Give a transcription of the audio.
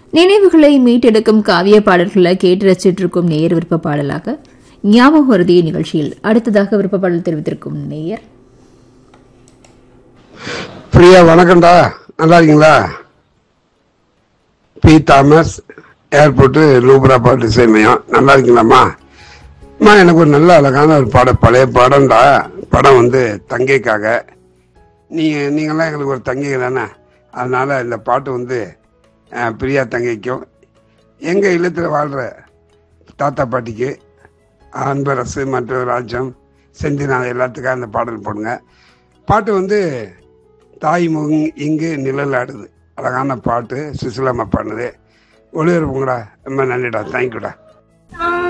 நினைவுகளை மீட்டெடுக்கும் காவிய பாடல்களை கேட்டு ரசிச்சிட்டு இருக்கும் நேயர் விருப்ப பாடலாக ஞாபக வருதிய நிகழ்ச்சியில் அடுத்ததாக விருப்ப பாடல் தெரிவித்திருக்கும் நேயர் பிரியா வணக்கம்டா நல்லா இருக்கீங்களா பி தாமஸ் ஏர்போர்ட்டு லூப்ராப்பா டிசைன் மையம் நல்லா இருக்கீங்களாம்மா அம்மா எனக்கு ஒரு நல்ல அழகான ஒரு பாடம் பழைய படம்டா படம் வந்து தங்கைக்காக நீங்கள் நீங்களாம் எங்களுக்கு ஒரு தங்கை தானே அதனால் இந்த பாட்டு வந்து அஹ், பிரியா தங்கைக்கும் எங்கள் இல்லத்தில் வாழ்கிற தாத்தா பாட்டிக்கு அன்பரசு மற்ற ராஜ்யம் செந்திநாத எல்லாத்துக்காக அந்த பாடல் போடுங்க பாட்டு வந்து தாய் முகம் இங்கு நிழல் ஆடுது அழகான பாட்டு சுசிலாமா பண்ணுது ஒளிபரப்புங்கடா ரொம்ப நன்றிடா தேங்க்யூடா